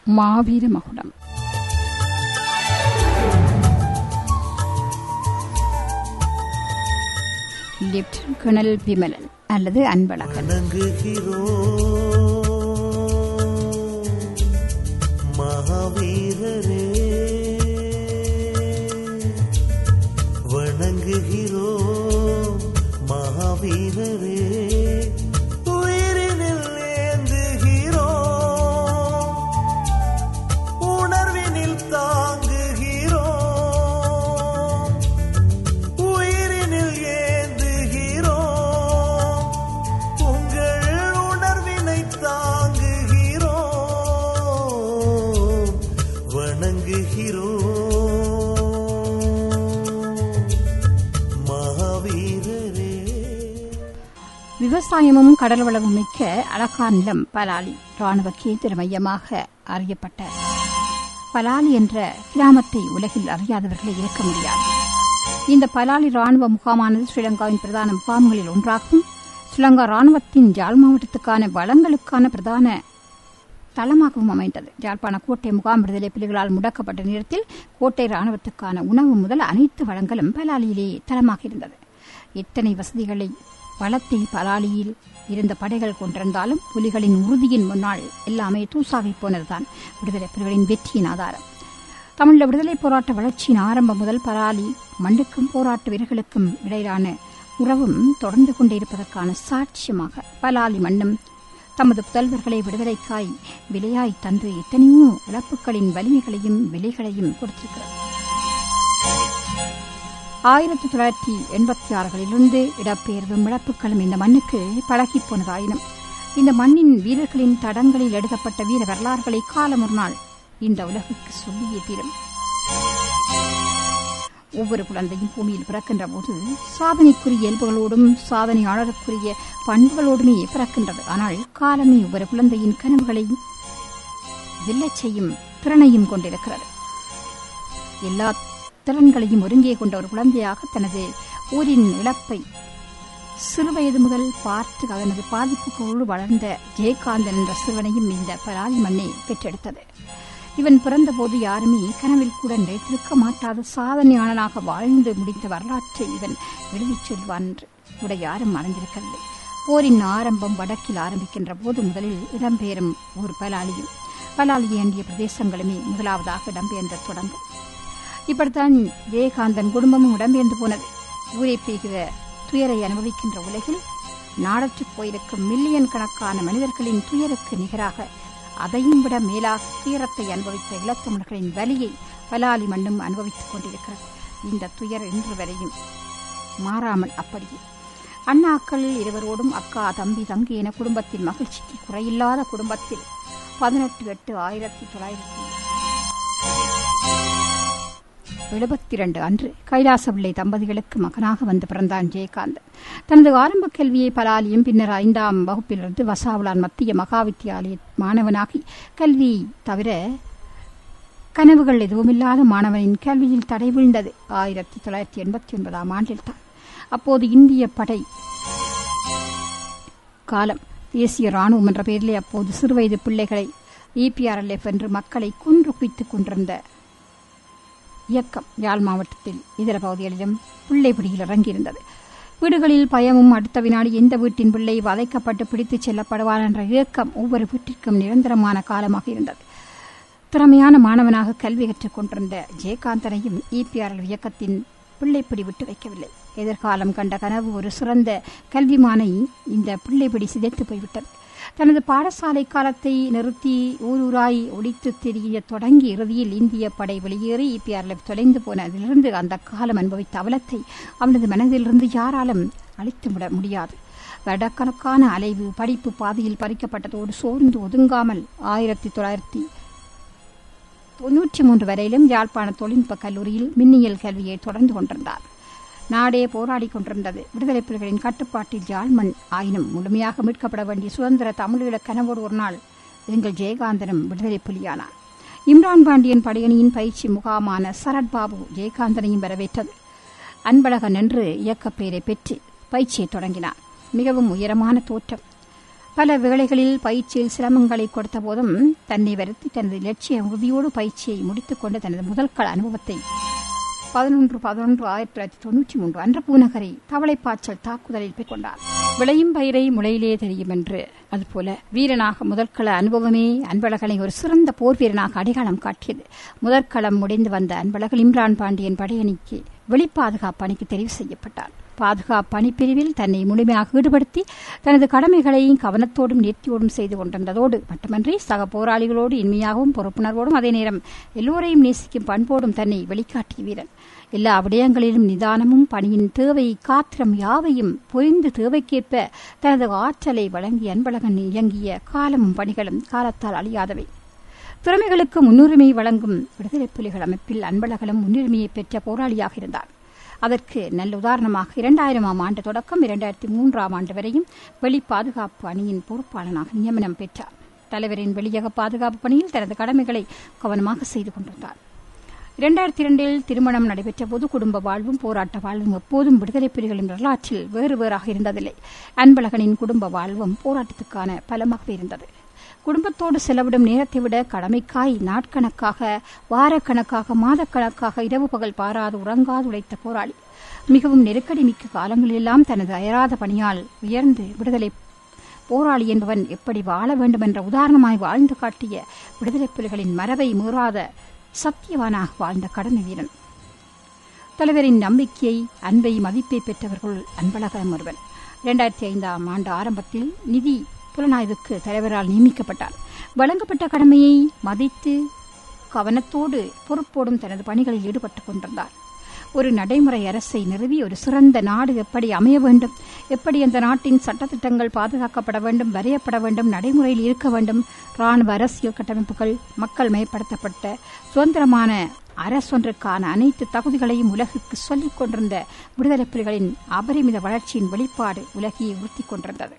மாவீர மகுடம் lieutenant colonel Vimalan அல்லது அன்பழகன் வணங்குகிறோ மகாவீரரே வணங்குகிறோ மகாவீரரே உயிரினில் ஏந்துகிறோ உணர்வினில் தாங்குகிறோ உயிரினில் ஏந்துகிறோ உங்கள் உணர்வினை தாங்குகிறோ வணங்குகிறோ மகாவீரரே விவசாயமும் கடல் வளமும் மிக்க அழகான நிலம் பலாலி ராணுவ கேந்திர மையமாக அறியப்பட்ட பலாலி என்ற கிராமத்தை உலகில் அறியாதவர்களே இருக்க முடியாது இந்த பலாலி ராணுவ முகாமானது ஸ்ரீலங்காவின் பிரதான முகாம்களில் ஒன்றாகும் ஸ்ரீலங்கா ராணுவத்தின் ஜாழ் மாவட்டத்துக்கான வளங்களுக்கான பிரதான தளமாகவும் அமைந்தது யாழ்ப்பாண கோட்டை முகாம் விடுதலை புலிகளால் முடக்கப்பட்ட நேரத்தில் கோட்டை ராணுவத்துக்கான உணவு முதல் அனைத்து வளங்களும் பலாலியிலேயே தளமாக இருந்தது எத்தனை வசதிகளை வளத்தை பலாலியில் இருந்த படைகள் கொண்டிருந்தாலும் புலிகளின் உறுதியின் முன்னால் எல்லாமே தூசாகி போனதுதான் விடுதலை புலிகளின் வெற்றியின் ஆதாரம் தமிழ் விடுதலை போராட்ட வளர்ச்சியின் ஆரம்பம் முதல் பலாலி மண்ணுக்கும் போராட்ட வீரர்களுக்கும் இடையிலான உறவும் தொடர்ந்து கொண்டிருப்பதற்கான சாட்சியமாக பலாலி மண்ணும் தமது புதல்வர்களை விடுதலைக்காய் விலையாய் தந்து எத்தனையோ இழப்புகளின் வலிமைகளையும் விலைகளையும் கொடுத்திருக்கிறது ஆயிரத்தி தொள்ளாயிரத்தி எண்பத்தி ஆறுகளிலிருந்து இடப்பெயர்வும் இழப்புகளும் இந்த மண்ணுக்கு பழகிப் போனதாயினும் இந்த மண்ணின் வீரர்களின் தடங்களில் எழுதப்பட்ட வீர வரலாறுகளை காலம் ஒரு நாள் இந்த உலகுக்கு சொல்லியே தீரும் ஒவ்வொரு குழந்தையும் பூமியில் பிறக்கின்ற போது சாதனைக்குரிய இயல்புகளோடும் சாதனையாளருக்குரிய பண்புகளோடுமே பிறக்கின்றது ஆனால் காலமே ஒவ்வொரு குழந்தையின் கனவுகளையும் வெல்லச் செய்யும் திறனையும் கொண்டிருக்கிறது எல்லா திறன்களையும் ஒருங்கே கொண்ட ஒரு குழந்தையாக தனது ஊரின் இழப்பை சிறுவயது முதல் பார்த்து அதனது பாதிப்புகளோடு வளர்ந்த ஜெயகாந்தன் என்ற சிறுவனையும் இந்த பராதி மண்ணை பெற்றெடுத்தது இவன் பிறந்தபோது யாருமே கனவில் கூட நினைத்திருக்க மாட்டாத சாதனையாளனாக வாழ்ந்து முடித்த வரலாற்றை இவன் எழுதிச் சொல்வான் என்று கூட யாரும் அறிந்திருக்கவில்லை போரின் ஆரம்பம் வடக்கில் ஆரம்பிக்கின்ற போது முதலில் இடம்பெயரும் ஒரு பலாலியும் பலாலியை அண்டிய பிரதேசங்களுமே முதலாவதாக இடம்பெயர்ந்த தொடங்கும் இப்படித்தான் ஜெயகாந்தன் குடும்பமும் இடம்பெயர்ந்து போனது ஊரை பெய்கிற துயரை அனுபவிக்கின்ற உலகில் நாடற்றுப் போயிருக்கும் மில்லியன் கணக்கான மனிதர்களின் துயருக்கு நிகராக அதையும் விட மேலாக துயரத்தை அனுபவித்த இளத்தமிழர்களின் வலியை பலாலி மண்ணும் அனுபவித்துக் கொண்டிருக்கிறது இந்த துயர் இன்று வரையும் மாறாமல் அப்படியே அண்ணாக்கள் இருவரோடும் அக்கா தம்பி தங்கி என குடும்பத்தின் மகிழ்ச்சிக்கு குறையில்லாத குடும்பத்தில் பதினெட்டு எட்டு ஆயிரத்தி தொள்ளாயிரத்தி எழுபத்தி இரண்டு அன்று கைலாசபிள்ளை தம்பதிகளுக்கு மகனாக வந்து பிறந்தான் ஜெயகாந்த் தனது ஆரம்ப கல்வியை பலாலியும் பின்னர் ஐந்தாம் வகுப்பிலிருந்து வசாவுலான் மத்திய மகா வித்தியாலய மாணவனாகி கல்வி தவிர கனவுகள் எதுவுமில்லாத மாணவனின் கல்வியில் தடை வீழ்ந்தது ஆயிரத்தி தொள்ளாயிரத்தி எண்பத்தி ஒன்பதாம் ஆண்டில்தான் அப்போது இந்திய படை காலம் தேசிய ராணுவம் என்ற பெயரிலே அப்போது சிறுவயது பிள்ளைகளை இபிஆர்எல்எஃப் என்று மக்களை கொன்று குவித்துக் கொண்டிருந்த இயக்கம் யாழ் மாவட்டத்தில் இதர பகுதிகளிலும் பிள்ளைப்பிடியில் இறங்கியிருந்தது வீடுகளில் பயமும் அடுத்த வினாடி எந்த வீட்டின் பிள்ளை வதைக்கப்பட்டு பிடித்துச் செல்லப்படுவார் என்ற இயக்கம் ஒவ்வொரு வீட்டிற்கும் நிரந்தரமான காலமாக இருந்தது திறமையான மாணவனாக கல்வி கற்றுக் கொண்டிருந்த ஜெயகாந்தனையும் இபிஆர்எல் இயக்கத்தின் பிள்ளைப்பிடி விட்டு வைக்கவில்லை எதிர்காலம் கண்ட கனவு ஒரு சிறந்த கல்விமானை இந்த பிள்ளைப்பிடி சிதைத்து போய்விட்டது தனது பாடசாலை காலத்தை நிறுத்தி ஊரூராய் ஒடித்து தெரிய தொடங்கி இறுதியில் இந்திய படை வெளியேறி இபிஆர்எஃப் தொலைந்து போனதிலிருந்து அந்த காலம் அனுபவித்த அவலத்தை அவனது மனதிலிருந்து யாராலும் அழித்துவிட முடியாது வருடக்கணக்கான அலைவு படிப்பு பாதையில் பறிக்கப்பட்டதோடு சோர்ந்து ஒதுங்காமல் ஆயிரத்தி தொள்ளாயிரத்தி தொன்னூற்றி மூன்று வரையிலும் யாழ்ப்பாண தொழில்நுட்ப கல்லூரியில் மின்னியல் கல்வியை தொடர்ந்து கொண்டிருந்தார் நாடே போராடி கொண்டிருந்தது விடுதலை புலிகளின் கட்டுப்பாட்டில் ஜாழ்மண் ஆயினும் முழுமையாக மீட்கப்பட வேண்டிய சுதந்திர தமிழீழ கனவோடு ஒரு நாள் எங்கள் ஜெயகாந்தனும் விடுதலை புலியானார் இம்ரான் பாண்டியன் படையணியின் பயிற்சி முகாமான சரத்பாபு ஜெயகாந்தனையும் வரவேற்றது அன்பழகன் என்று இயக்கப் பெயரை பெற்று பயிற்சியை தொடங்கினார் மிகவும் உயரமான தோற்றம் பல வேளைகளில் பயிற்சியில் சிரமங்களை கொடுத்த போதும் தன்னை வருத்தி தனது இலட்சிய உறுதியோடு பயிற்சியை முடித்துக் கொண்டு தனது முதல் கள அனுபவத்தை பதினொன்று பதினொன்று ஆயிரத்தி தொள்ளாயிரத்தி தொன்னூற்றி மூன்று அன்று பூநகரை தவளைப்பாய்ச்சல் தாக்குதலில் பெற்றுக்கொண்டார் விளையும் பயிரை முளையிலே தெரியும் என்று அதுபோல வீரனாக முதற்கள அனுபவமே அன்பழகனை ஒரு சிறந்த போர் வீரனாக அடையாளம் காட்டியது முதற்களம் முடிந்து வந்த அன்பழகன் இம்ரான் பாண்டியன் படையணிக்கு வெளிப்பாதுகாப்பு அணிக்கு தெரிவு செய்யப்பட்டார் பாதுகாப்பு பணிப்பிரிவில் தன்னை முழுமையாக ஈடுபடுத்தி தனது கடமைகளை கவனத்தோடும் நேர்த்தியோடும் செய்து கொண்டிருந்ததோடு மட்டுமன்றி சக போராளிகளோடு இனிமையாகவும் பொறுப்புணர்வோடும் அதே நேரம் எல்லோரையும் நேசிக்கும் பண்போடும் தன்னை வெளிக்காட்டிய வீரன் எல்லா விடயங்களிலும் நிதானமும் பணியின் தேவை காத்திரம் யாவையும் புரிந்து தேவைக்கேற்ப தனது ஆற்றலை வழங்கிய அன்பழகன் இயங்கிய காலமும் பணிகளும் காலத்தால் அழியாதவை திறமைகளுக்கு முன்னுரிமை வழங்கும் விடுதலை புலிகள் அமைப்பில் அன்பழகனும் முன்னுரிமையை பெற்ற போராளியாக இருந்தார் அதற்கு நல்ல உதாரணமாக இரண்டாயிரமாம் ஆண்டு தொடக்கம் இரண்டாயிரத்தி மூன்றாம் ஆண்டு வரையும் வெளி பாதுகாப்பு அணியின் பொறுப்பாளனாக நியமனம் பெற்றார் தலைவரின் வெளியக பாதுகாப்பு பணியில் தனது கடமைகளை கவனமாக செய்து கொண்டிருந்தார் இரண்டாயிரத்தி இரண்டில் திருமணம் நடைபெற்ற போது குடும்ப வாழ்வும் போராட்ட வாழ்வும் எப்போதும் விடுதலை புலிகளின் வரலாற்றில் வேறு வேறாக இருந்ததில்லை அன்பழகனின் குடும்ப வாழ்வும் போராட்டத்துக்கான பலமாக இருந்தது குடும்பத்தோடு செலவிடும் நேரத்தை விட கடமைக்காய் நாட்கணக்காக வாரக்கணக்காக மாதக்கணக்காக இரவு பகல் பாராது உறங்காது உழைத்த போராளி மிகவும் நெருக்கடி மிக்க காலங்களிலெல்லாம் தனது அயராத பணியால் உயர்ந்து விடுதலை போராளி என்பவன் எப்படி வாழ வேண்டும் என்ற உதாரணமாய் வாழ்ந்து காட்டிய விடுதலை புலிகளின் மரபை மீறாத சத்தியவானாக வாழ்ந்த கடமை வீரன் தலைவரின் நம்பிக்கையை அன்பை மதிப்பை பெற்றவர்கள் அன்பழகன் ஒருவன் இரண்டாயிரத்தி ஐந்தாம் ஆண்டு ஆரம்பத்தில் நிதி புலனாய்வுக்கு தலைவரால் நியமிக்கப்பட்டார் வழங்கப்பட்ட கடமையை மதித்து கவனத்தோடு பொறுப்போடும் தனது பணிகளில் ஈடுபட்டுக் கொண்டிருந்தார் ஒரு நடைமுறை அரசை நிறுவி ஒரு சிறந்த நாடு எப்படி அமைய வேண்டும் எப்படி அந்த நாட்டின் சட்டத்திட்டங்கள் பாதுகாக்கப்பட வேண்டும் வரையப்பட வேண்டும் நடைமுறையில் இருக்க வேண்டும் ராணுவ அரசியல் கட்டமைப்புகள் மக்கள் மேம்படுத்தப்பட்ட சுதந்திரமான அரசொன்றுக்கான அனைத்து தகுதிகளையும் உலகுக்கு சொல்லிக் கொண்டிருந்த விடுதலை புலிகளின் அபரிமித வளர்ச்சியின் வெளிப்பாடு உலகையை உறுத்திக் கொண்டிருந்தது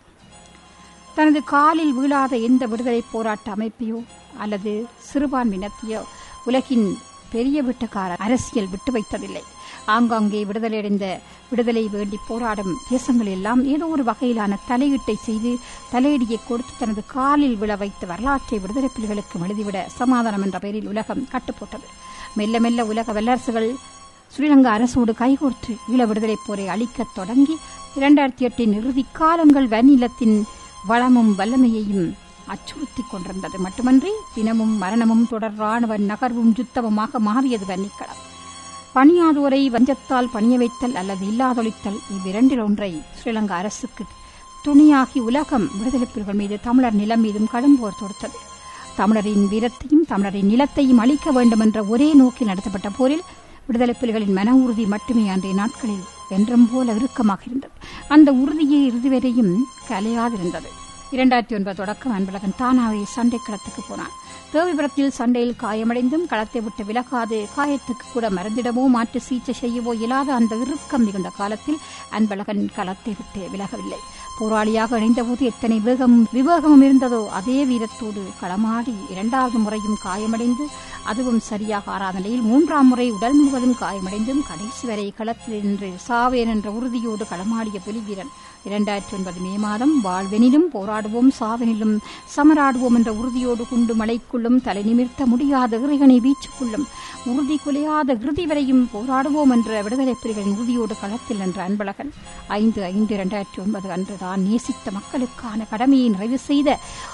தனது காலில் வீழாத எந்த விடுதலை போராட்ட அமைப்பையோ அல்லது சிறுபான்மையினத்தையோ உலகின் பெரிய வீட்டுக்கார அரசியல் விட்டு வைத்ததில்லை ஆங்காங்கே விடுதலையடைந்த விடுதலை வேண்டி போராடும் தேசங்கள் எல்லாம் ஏதோ ஒரு வகையிலான தலையீட்டை செய்து தலையீடியை கொடுத்து தனது காலில் விழ வைத்த வரலாற்றை விடுதலை புலிகளுக்கு எழுதிவிட சமாதானம் என்ற பெயரில் உலகம் கட்டுப்போட்டது மெல்ல மெல்ல உலக வல்லரசுகள் ஸ்ரீலங்கா அரசோடு கைகோர்த்து ஈழ விடுதலை போரை அளிக்கத் தொடங்கி இரண்டாயிரத்தி எட்டின் இறுதி காலங்கள் வன்னிலத்தின் வளமும் வல்லமையையும் அச்சுறுத்திக் கொண்டிருந்தது மட்டுமன்றி தினமும் மரணமும் தொடர் ராணுவ நகர்வும் யுத்தமுமாக மாறியது வன்னிக்களம் பணியாதோரை வஞ்சத்தால் பணிய வைத்தல் அல்லது இல்லாதொழித்தல் இவ்விரண்டில் ஒன்றை ஸ்ரீலங்கா அரசுக்கு துணியாகி உலகம் விடுதலை புலிகள் மீது தமிழர் நிலம் மீதும் கடும் போர் தொடுத்தது தமிழரின் வீரத்தையும் தமிழரின் நிலத்தையும் அளிக்க வேண்டும் என்ற ஒரே நோக்கில் நடத்தப்பட்ட போரில் விடுதலை புலிகளின் மன உறுதி மட்டுமே அன்றைய நாட்களில் என்றும் போல இறுக்கமாக இருந்தது அந்த உறுதியை இறுதி வரையும் கலையாதிருந்தது இரண்டாயிரத்தி ஒன்பது தொடக்கம் அன்பழகன் தானாவே சண்டை களத்துக்கு போனான் தேவிபுரத்தில் சண்டையில் காயமடைந்தும் களத்தை விட்டு விலகாது காயத்துக்கு கூட மறந்திடவோ மாற்று சிகிச்சை செய்யவோ இயலாத அந்த இறுக்கம் மிகுந்த காலத்தில் அன்பழகன் களத்தை விட்டு விலகவில்லை போராளியாக இணைந்தபோது எத்தனை வேகமும் விவேகமும் இருந்ததோ அதே வீரத்தோடு களமாடி இரண்டாவது முறையும் காயமடைந்து அதுவும் சரியாக ஆறாத நிலையில் மூன்றாம் முறை உடல் முழுவதும் காயமடைந்தும் கடைசி வரை களத்தில் நின்று சாவேன் என்ற உறுதியோடு களமாடிய புலி வீரன் இரண்டாயிரத்தி ஒன்பது மே மாதம் வாழ்வெனிலும் போராடுவோம் சாவெனிலும் சமராடுவோம் என்ற உறுதியோடு குண்டு மலைக்குள்ளும் தலை நிமிர்த்த முடியாத இறைகனை வீச்சுக்குள்ளும் உறுதி குலையாத இறுதி வரையும் போராடுவோம் என்ற விடுதலை புலிகளின் உறுதியோடு களத்தில் நின்ற அன்பழகன் ஐந்து ஐந்து இரண்டாயிரத்தி ஒன்பது அன்று தான் நேசித்த மக்களுக்கான கடமையை நிறைவு செய்த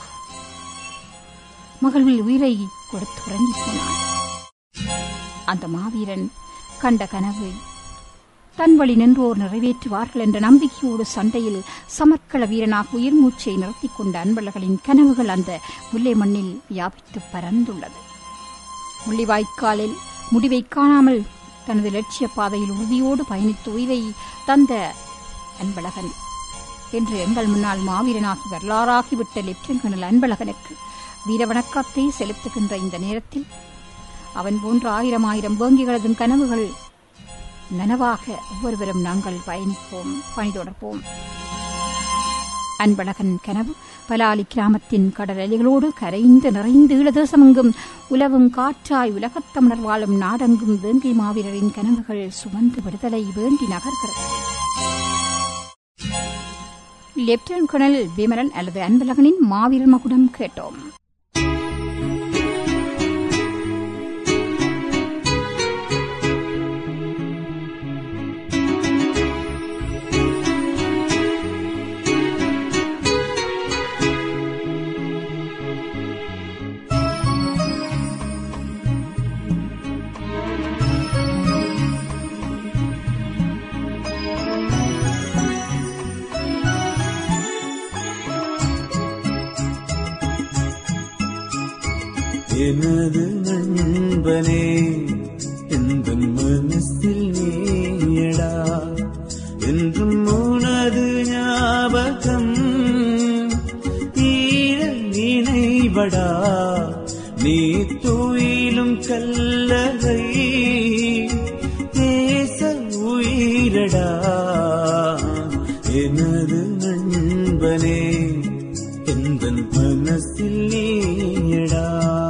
மகளில் உயிரை கொடுத்து உறங்கி போனான் அந்த மாவீரன் கண்ட கனவு தன் வழி நின்றோர் நிறைவேற்றுவார்கள் என்ற நம்பிக்கையோடு சண்டையில் சமர்க்கள வீரனாக உயிர் மூச்சை நிறுத்திக் கொண்ட அன்பழகளின் கனவுகள் அந்த முல்லை மண்ணில் வியாபித்து பறந்துள்ளது முள்ளிவாய்க்காலில் முடிவை காணாமல் தனது லட்சிய பாதையில் உறுதியோடு பயணித்து உயிரை தந்த அன்பழகன் என்று எங்கள் முன்னால் மாவீரனாகி வரலாறாகிவிட்ட லெப்டினன்ட் கர்னல் அன்பழகனுக்கு வீரவணக்கத்தை செலுத்துகின்ற இந்த நேரத்தில் அவன் போன்ற ஆயிரம் ஆயிரம் வேங்கிகளதும் கனவுகள் நனவாக ஒவ்வொருவரும் நாங்கள் பயணிப்போம் பணி தொடர்ப்போம் அன்பழகன் கனவு பலாலி கிராமத்தின் கடல் அலைகளோடு கரைந்து நிறைந்து ஈழதேசமெங்கும் உலவும் காற்றாய் உலகத்தமிழர் வாழும் நாடெங்கும் வேங்கை மாவீரரின் கனவுகள் சுமந்து விடுதலை வேண்டி நகர்கிறது லெப்டினன்ட் கர்னல் விமலன் அல்லது அன்பழகனின் மாவீரர் மகுடம் கேட்டோம் எனது நண்பனே எந்த மனசில் நீயடா என்றும் உனது ஞாபகம் ஈர நினைவடா நீ துயிலும் கல்லகை தேச உயிரடா எனது நண்பனே எந்த மனசில் நீயடா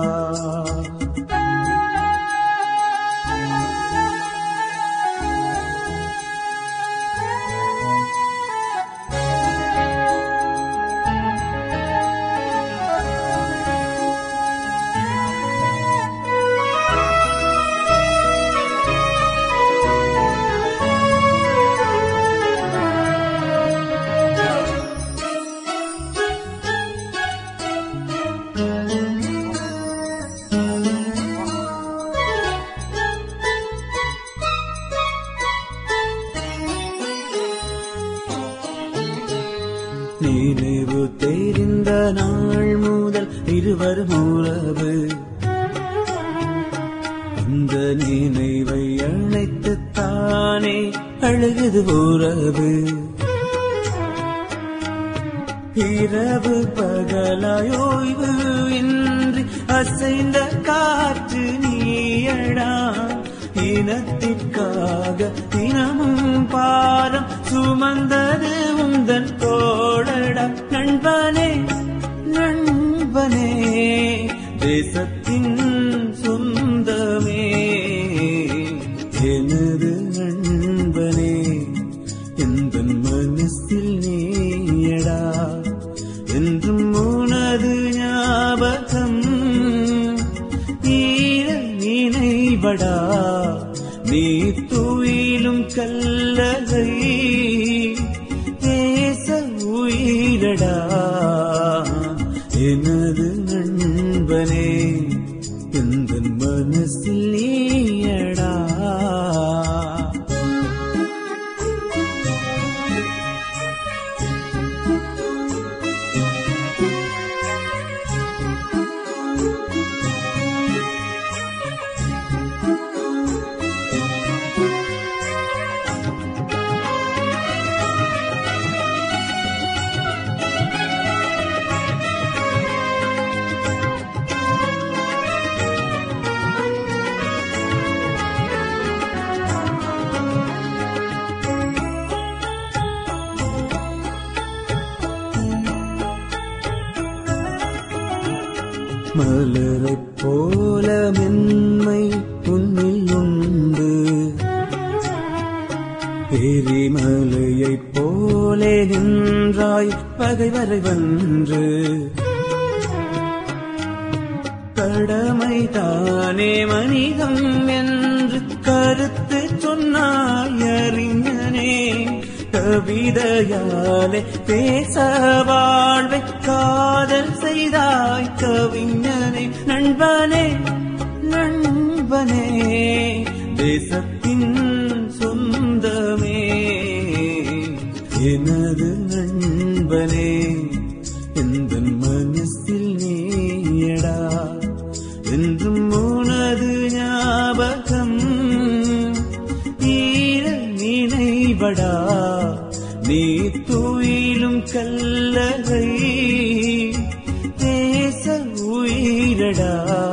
நினைவு தெரிந்த நாள் முதல் இருவரும் உறவு அந்த நினைவை அழைத்து தானே அழுகுது உறவு இரவு பகலாயோய்வு இன்றி அசைந்த காற்று நீயடா இனத்திற்காக தினமும் பாரம் சுமந்தது உந்தன் தோழடா நண்பனே நண்பனே தேசத்தின் சொந்தமே எனது நண்பனே எந்த மனசில் நீயடா என்றும் உனது ஞாபகம் ஈர நினைவடா நீ துயிலும் கல்லகை தேச உயிரடா எனது நண்பனே எந்த மனசில் நீயடா மலரைப் போல மென்மை உன்னில் உண்டு எரிமலையைப் போலே நின்றாய் பகைவரை வென்று கடமை தானே மனிதம் என்று கருத்து சொன்னாய் அறிஞனே கவிதையாலே பேச வாழ்வை காதல் செய்தாய் கவிஞனே நண்பனே நண்பனே தேசத்தின் சொந்தமே எனது நண்பனே எந்த மனசில் நீயடா என்றும் உனது ஞாபகம் ஈர நினைவடா நீ துயிலும் கல்லகை தேச உயிரடா